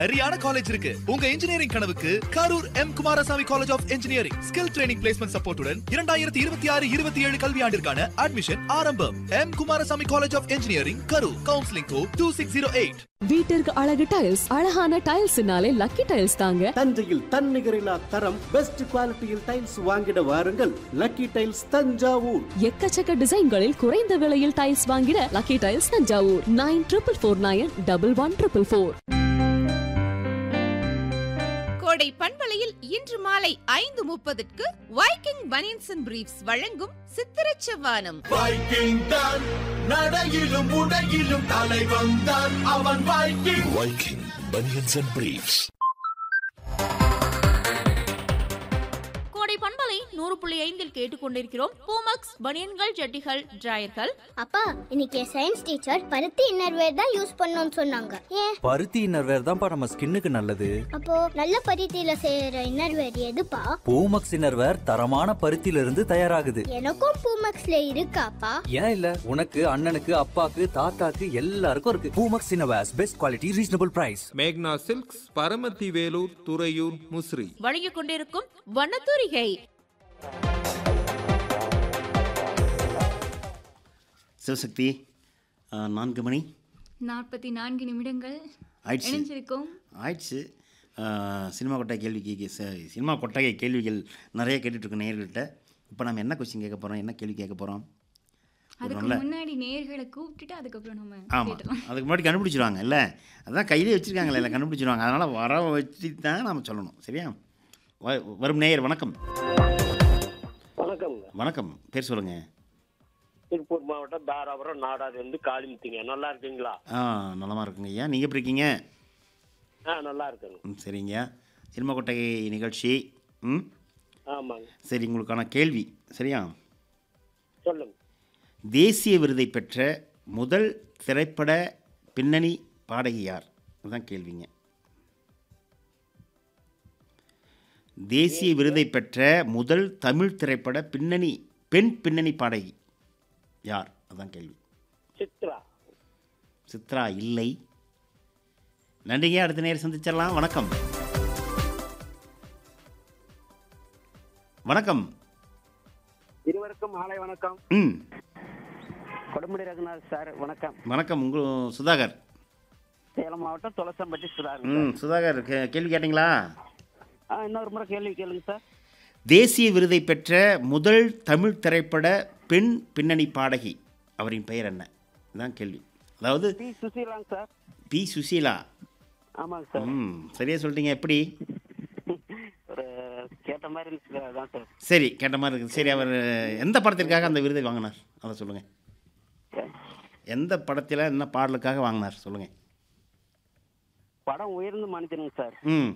சரியான காலேஜ் இருக்கு உங்க இன்ஜினியரிங் கனவுக்கு Karur M Kumarasamy college of engineering skill training placement சப்போர்ட்டுடன் இரண்டாயிரத்தி இருபத்தி ஆறு இருபத்தி ஏழு கல்வியாண்டிற்கான அட்மிஷன் ஆரம்பம் M Kumarasamy college of engineering Karur counselling code two six zero eight வீட்டிற்கு அழகு டைல்ஸ் அழகான டைல்ஸ்னாலே லக்கி டைல்ஸ் தாங்க தஞ்சையில் தன்னிகரில்லா தரம் பெஸ்ட் குவாலிட்டியில் டைல்ஸ் வாங்கிட வாருங்கள் லக்கி டைல்ஸ் தஞ்சாவூர் எக்கச்சக்க டிசைன்களில் குறைந்த விலையில் டைல்ஸ் வாங்கிட lucky tiles Thanjavur nine triple four nine double one triple four கோடை பண்பலையில் இன்று மாலை ஐந்து முப்பதுக்கு வைக்கிங் பனியன்ஸ் அண்ட் பிரீஃப்ஸ் வழங்கும் சித்திரச் செவ்வானம் வைக்கிங் தான் நடையிலும் உடையிலும் தலை வந்தான் அவன் Viking Viking Bunions and Briefs. கோடை பண்பலை நூறு புள்ளி ஐந்தில் கேட்டுக்கொண்டிருக்கிறோம் பூமக்ஸ் பனியன்கள் ஜட்டிகள் டிராயர்கள் அப்பா இன்னைக்கு சயின்ஸ் டீச்சர் பருத்தி இன்னர்வேர் தான் யூஸ் பண்ணணும்னு சொன்னாங்க ஏன் பருத்தி இன்னர்வேர் தான்ப்பா நம்ம ஸ்கின்னுக்கு நல்லது அப்போ நல்ல பருத்தியில செய்யற இன்னர்வேர் எதுப்பா பூமக்ஸ் இன்னர்வேர் தரமான பருத்தியில இருந்து தயாராகுது எனக்கும் பூமக்ஸ்ல இருக்காப்பா ஏன் இல்ல உனக்கு அண்ணனுக்கு அப்பாக்கு தாத்தாக்கு எல்லாருக்கும் இருக்கு Poomex innerwears best quality reasonable price மேக்னா சில்க்ஸ் பரமத்தி வேலூர் துறையூர் முசிறி வழங்கிக் கொண்டிருக்கும் வண்ணத்தூரிகை சிவசக்தி ஆ, நான்கு மணி நாற்பத்தி நான்கு நிமிடங்கள் ஆயிடுச்சு இணைஞ்சிருக்கோம் ஆயிடுச்சு ஆ, சினிமா கொட்டை கேள்விக்கு ச- சினிமா கொட்டகை கேள்விகள் நிறைய கேட்டுட்ருக்கோம் நேர்கள்ட்ட இப்போ நம்ம என்ன கொஸ்டின் கேட்க போகிறோம் என்ன கேள்வி கேட்க போகிறோம் அதுக்கு நல்ல முன்னாடி நேர்களை கூப்பிட்டுட்டு அதுக்கப்புறம் நம்ம ஆமாம் கேட்டலாம் அதுக்கு முன்னாடி கண்டுபிடிச்சிருவாங்க இல்லை அதான் கையிலே வச்சுருக்காங்களே இல்லை கண்டுபிடிச்சிருவாங்க அதனால் வர வச்சு தான் நம்ம சொல்லணும் சரியா வ- வரும் நேயர் வணக்கம் வணக்கம் வணக்கம் பேர் சொல்லுங்கள் திருப்பூர் மாவட்டம் தாராபுரம் நாடாது வந்து காளிமுத்திங்க நல்லா இருக்கீங்களா ஆ நலமாக இருக்குங்க ஐயா நீங்கள் எப்படி இருக்கீங்க ஆ நல்லா இருக்குங்க ம் சரிங்க சினிமா கொட்டகை நிகழ்ச்சி ம் ஆமாங்க சரி உங்களுக்கான கேள்வி சரியா சொல்லுங்க தேசிய விருதை பெற்ற முதல் திரைப்பட பின்னணி பாடகி யார் அதுதான் கேள்விங்க தேசிய விருதை பெற்ற முதல் தமிழ் திரைப்பட பின்னணி பெண் பின்னணி பாடகி யார் அதான் கேள்வி சித்ரா சித்ரா இல்லை நன்றிங்க அடுத்த நேரம் சந்திச்சிடலாம் வணக்கம் வணக்கம் இருவருக்கும் மாலை வணக்கம் ம் கொடுமுடி ரகுநாத் சார் வணக்கம் வணக்கம் உங்கள் சுதாகர் சேலம் மாவட்டம் துளசம்பட்டி சுதாகர் ம் சுதாகர் கே- கேள்வி கேட்டிங்களா ஆ இன்னொரு முறை கேள்வி கேளுங்க சார் தேசிய விருதை பெற்ற முதல் தமிழ் திரைப்பட பெண் பின்னணி பாடகி அவரின் பெயர் என்ன இதுதான் கேள்வி அதாவது பி சுசீலாங்க சார் பி சுசீலா ஆமாங்க சார் ம் சரியா சொல்லிட்டீங்க எப்படி ஒரு கேட்ட மாதிரி இருந்துச்சு சார் அதான் சார் சரி கேட்ட மாதிரி இருக்குது சரி அவர் எந்த படத்திற்காக அந்த விருதை வாங்கினார் அதை சொல்லுங்கள் எந்த படத்தில் என்ன பாடலுக்காக வாங்கினார் சொல்லுங்கள் படம் உயர்ந்த மனிதனுங்க சார் ம்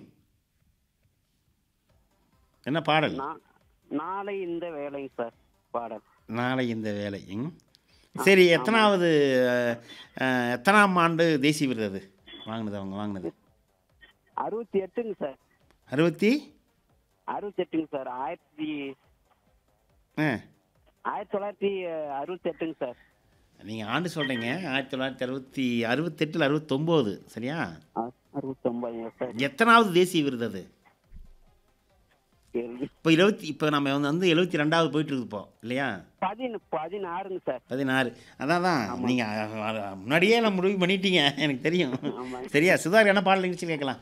என்ன பாடல் நா- நாளை இந்த வேலைங்க சார் பாடல் நாளை இந்த வேலை ம் சரி எத்தனாவது அஹ், அஹ், எத்தனாம் ஆண்டு தேசிய விருது அது வாங்கினது அவங்க வாங்கினது அறுபத்தி எட்டுங்க சார் அறுபத்தி அறுபத்தி எட்டுங்க சார் ஆயிரத்தி ஆ ஆயிரத்தி தொள்ளாயிரத்தி அறுபத்தி எட்டுங்க சார் நீங்கள் ஆண்டு சொல்கிறீங்க ஆயிரத்தி தொள்ளாயிரத்தி அறுபத்தி அறுபத்தெட்டில் அறுபத்தொம்போது சரியா அறுபத்தி ஒன்பதுங்க சார் எத்தனாவது தேசிய விருது அது கேள்வி இப்போ இருபத்தி இப்போ நம்ம வந்து வந்து எழுபத்தி ரெண்டாவது போயிட்டு இருக்கு இப்போ இல்லையா பதின பதினாறுங்க சார் பதினாறு அதான் தான் நீங்கள் முன்னாடியே நான் முடிவு பண்ணிட்டீங்க எனக்கு தெரியும் ஆமாங்க. சரியா சுதாகர் என்ன பாடல் நிகழ்ச்சி கேட்கலாம்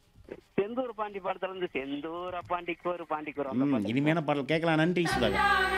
செந்தூர் பாண்டி படத்துல இருந்து செந்தூர பாண்டிக்கு ஒரு பாண்டிக்கு ஒரு அந்த ம் பாட்டு. இனிமையான பாடல் கேட்கலாம் நன்றி சுதாகர்